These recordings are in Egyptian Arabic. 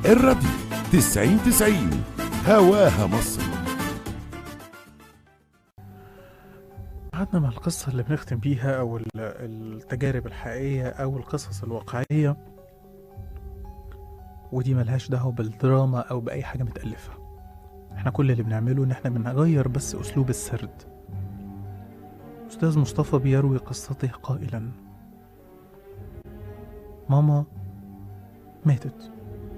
الراديو تسعين تسعين هواها مصر قعدنا مع القصة اللي بنختم بيها أو ال- التجارب الحقيقية أو القصص الواقعية ودي ملهاش دعوة بالدراما أو بأي حاجة متألفة احنا كل اللي بنعمله إن احنا بنغير بس أسلوب السرد أستاذ مصطفى بيروي قصته قائلا ماما ماتت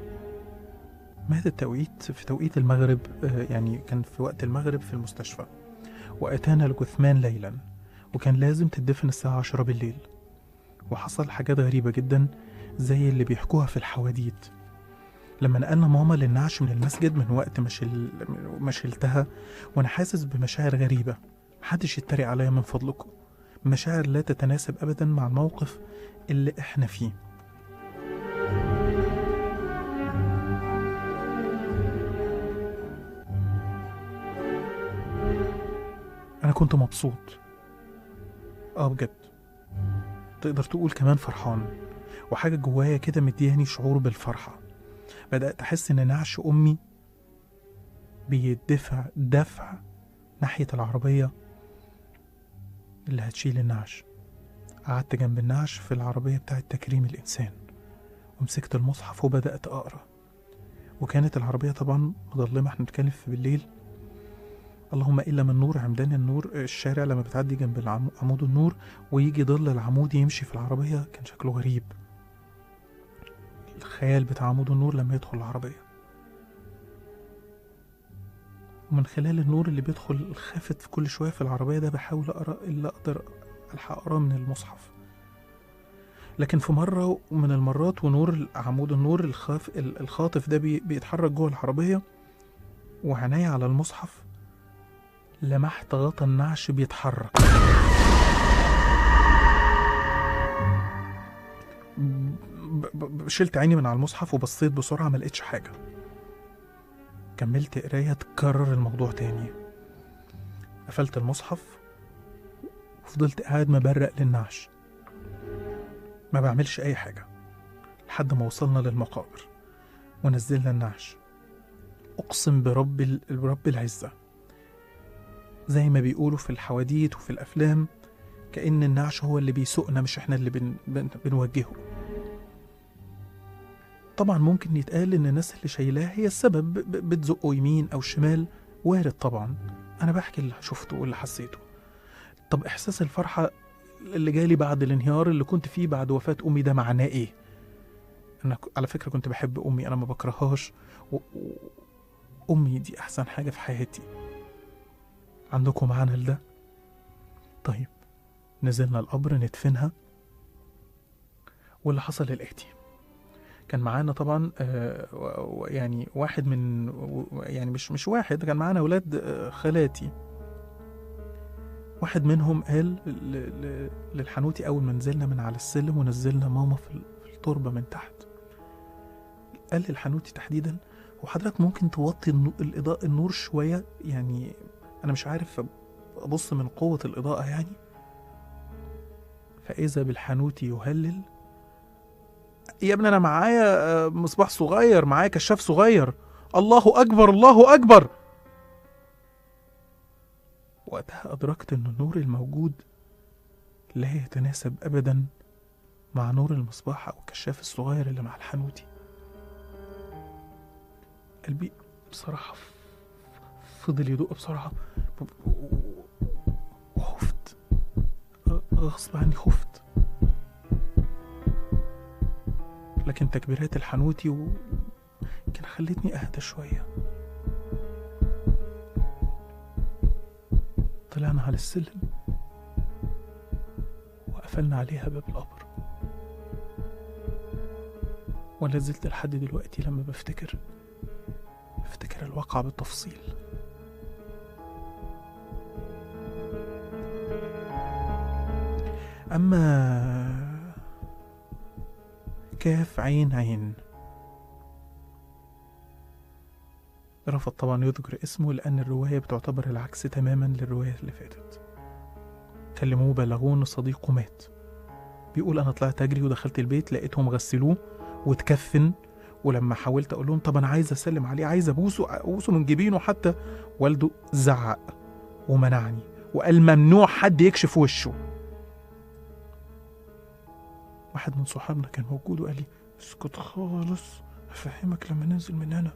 ماتت توقيت في توقيت المغرب آه، يعني كان في وقت المغرب في المستشفى وأتانا الجثمان ليلا وكان لازم تدفن الساعة عشرة بالليل وحصل حاجات غريبة جدا زي اللي بيحكوها في الحواديت لما نقلنا ماما للنعش من المسجد من وقت ما شل... ما شلتها وانا حاسس بمشاعر غريبة محدش يتريق عليا من فضلكم مشاعر لا تتناسب ابدا مع الموقف اللي احنا فيه انا كنت مبسوط اه بجد تقدر تقول كمان فرحان وحاجة جوايا كده مدياني شعور بالفرحة بدأت أحس إن نعش أمي بيدفع دفع ناحية العربية اللي هتشيل النعش قعدت جنب النعش في العربية بتاعة تكريم الإنسان ومسكت المصحف وبدأت أقرأ وكانت العربية طبعا مظلمة احنا بنتكلم في بالليل اللهم إلا من نور عمدان النور الشارع لما بتعدي جنب العمو- عمود النور ويجي ظل العمود يمشي في العربية كان شكله غريب الخيال بتاع عمود النور لما يدخل العربية ومن خلال النور اللي بيدخل الخافت في كل شوية في العربية ده بحاول أقرأ اللي أقدر ألحق أقراه من المصحف لكن في مرة من المرات ونور عمود النور الخاف الخاطف ده بي- بيتحرك جوه العربية وعينيا على المصحف لمحت غطا النعش بيتحرك ب- ب- شلت عيني من على المصحف وبصيت بسرعة ما لقيتش حاجة كملت قراية تكرر الموضوع تاني قفلت المصحف وفضلت قاعد مبرق للنعش ما بعملش أي حاجة لحد ما وصلنا للمقابر ونزلنا النعش أقسم برب ال- برب العزة زي ما بيقولوا في الحواديت وفي الأفلام كأن النعش هو اللي بيسوقنا مش احنا اللي بن... بن... بنوجهه طبعا ممكن يتقال ان الناس اللي شايلاه هي السبب ب- بتزقه يمين او شمال وارد طبعا انا بحكي اللي شفته واللي حسيته طب احساس الفرحة اللي جالي بعد الانهيار اللي كنت فيه بعد وفاة امي ده معناه ايه انا ك- على فكرة كنت بحب امي انا ما بكرههاش و... و... امي دي احسن حاجة في حياتي عندكم معنى لده طيب نزلنا القبر ندفنها واللي حصل الاتي كان معانا طبعا آه، و- و- يعني واحد من و- يعني مش مش واحد كان معانا اولاد آه، خالاتي واحد منهم قال ل- ل- للحنوتي اول ما نزلنا من على السلم ونزلنا ماما في ال- في التربه من تحت قال للحنوتي تحديدا وحضرتك ممكن توطي النو- الاضاءه النور شويه يعني انا مش عارف ابص من قوه الاضاءه يعني فاذا بالحنوتي يهلل يا ابني انا معايا آه، مصباح صغير معايا كشاف صغير الله اكبر الله اكبر وقتها ادركت ان النور الموجود لا يتناسب ابدا مع نور المصباح او الكشاف الصغير اللي مع الحنوتي قلبي بصراحة ف- فضل يدق بسرعة وخفت غصب عني خفت لكن تكبيرات الحنوتي و... كان خلتني اهدى شوية طلعنا على السلم وقفلنا عليها باب القبر ولا زلت لحد دلوقتي لما بفتكر بفتكر الواقعة بالتفصيل أما كاف عين عين رفض طبعا يذكر اسمه لأن الرواية بتعتبر العكس تماما للرواية اللي فاتت كلموه بلغوه إن صديقه مات بيقول أنا طلعت أجري ودخلت البيت لقيتهم غسلوه واتكفن ولما حاولت اقول لهم طب انا عايز اسلم عليه عايز ابوسه ابوسه من جبينه حتى والده زعق ومنعني وقال ممنوع حد يكشف وشه واحد من صحابنا كان موجود وقال لي اسكت خالص هفهمك لما ننزل من هنا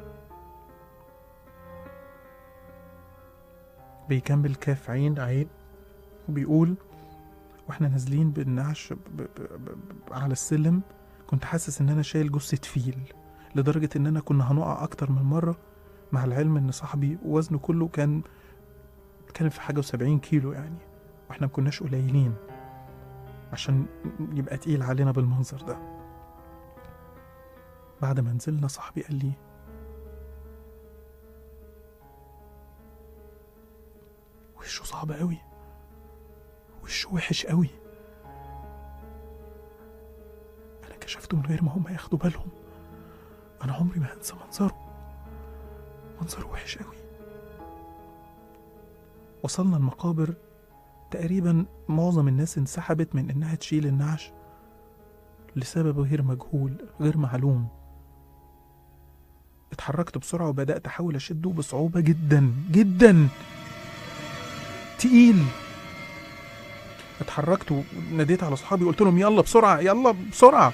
بيكمل كاف عين عين وبيقول واحنا نازلين بالنعش ب- ب- ب- ب- على السلم كنت حاسس ان انا شايل جثة فيل لدرجة ان انا كنا هنقع اكتر من مرة مع العلم ان صاحبي وزنه كله كان كان في حاجة وسبعين كيلو يعني واحنا مكناش قليلين عشان يبقى تقيل علينا بالمنظر ده بعد ما نزلنا صاحبي قال لي وشه صعب قوي وشه وحش قوي انا كشفته من غير ما هم ياخدوا بالهم انا عمري ما هنسى منظره منظره وحش قوي وصلنا المقابر تقريبا معظم الناس انسحبت من انها تشيل النعش لسبب غير مجهول غير معلوم اتحركت بسرعة وبدأت أحاول أشده بصعوبة جدا جدا تقيل اتحركت وناديت على أصحابي قلت لهم يلا بسرعة يلا بسرعة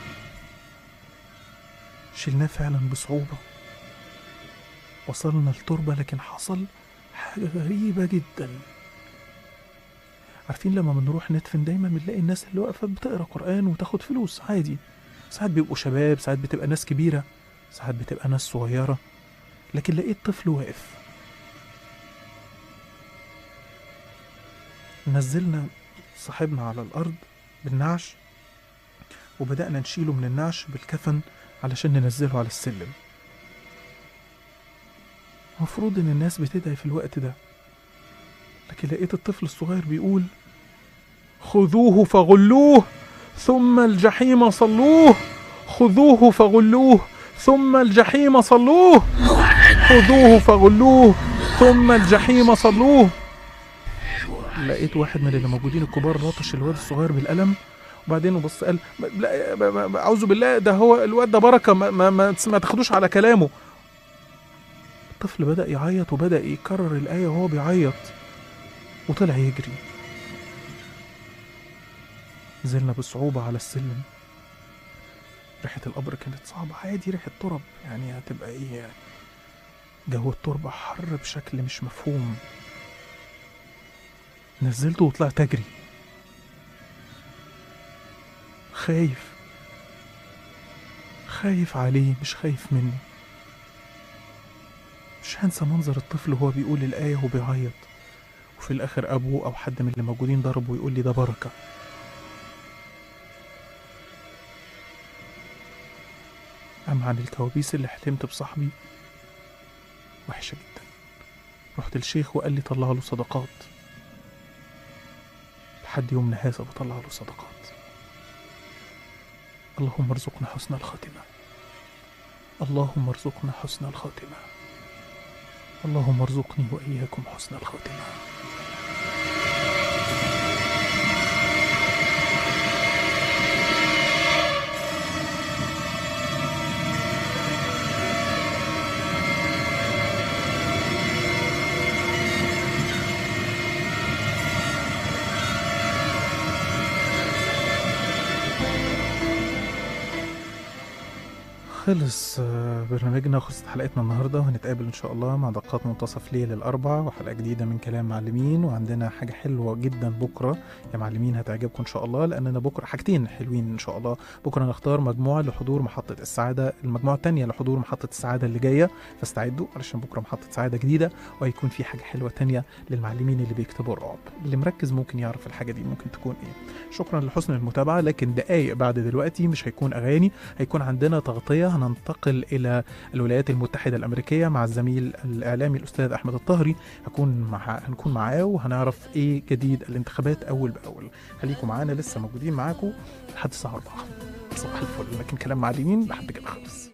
شلناه فعلا بصعوبة وصلنا التربة لكن حصل حاجة غريبة جدا عارفين لما بنروح ندفن دايما بنلاقي الناس اللي واقفة بتقرا قرآن وتاخد فلوس عادي ساعات بيبقوا شباب ساعات بتبقى ناس كبيرة ساعات بتبقى ناس صغيرة لكن لقيت طفل واقف نزلنا صاحبنا على الأرض بالنعش وبدأنا نشيله من النعش بالكفن علشان ننزله على السلم المفروض إن الناس بتدعي في الوقت ده لكن لقيت الطفل الصغير بيقول خذوه فغلوه ثم الجحيم صلوه خذوه فغلوه ثم الجحيم صلوه خذوه فغلوه ثم الجحيم صلوه لقيت واحد من اللي موجودين الكبار لطش الواد الصغير بالقلم وبعدين بص قال لا ب- ب- ب- اعوذ بالله ده هو الواد ده بركه ما, ما, ما, ما تاخدوش على كلامه الطفل بدا يعيط وبدا يكرر الايه وهو بيعيط وطلع يجري نزلنا بصعوبة على السلم ريحة القبر كانت صعبة عادي ريحة تراب يعني هتبقى ايه يعني جو التربة حر بشكل مش مفهوم نزلته وطلعت اجري خايف خايف عليه مش خايف منه مش هنسى منظر الطفل وهو بيقول الآية وبيعيط وفي الآخر أبوه أو حد من اللي موجودين ضربه ويقول لي ده بركة أما عن الكوابيس اللي حلمت بصاحبي وحشة جدا رحت الشيخ وقال لي طلع له صدقات لحد يومنا هذا بطلع له صدقات اللهم ارزقنا حسن الخاتمة اللهم ارزقنا حسن الخاتمة اللهم ارزقني وإياكم حسن الخاتمة خلص آه، برنامجنا وخلصت حلقتنا النهارده وهنتقابل ان شاء الله مع دقات منتصف ليل الاربع وحلقه جديده من كلام معلمين وعندنا حاجه حلوه جدا بكره يا معلمين هتعجبكم ان شاء الله لاننا بكره حاجتين حلوين ان شاء الله بكره نختار مجموعه لحضور محطه السعاده المجموعه الثانيه لحضور محطه السعاده اللي جايه فاستعدوا علشان بكره محطه سعاده جديده وهيكون في حاجه حلوه تانية للمعلمين اللي بيكتبوا الرعب اللي مركز ممكن يعرف الحاجه دي ممكن تكون ايه شكرا لحسن المتابعه لكن دقايق بعد دلوقتي مش هيكون اغاني هيكون عندنا تغطيه هننتقل الى الولايات المتحده الامريكيه مع الزميل الاعلامي الاستاذ احمد الطهري هكون مع هنكون معاه وهنعرف ايه جديد الانتخابات اول باول خليكم معانا لسه موجودين معاكم لحد الساعه 4 صباح الفل لكن كلام معلمين لحد كده خالص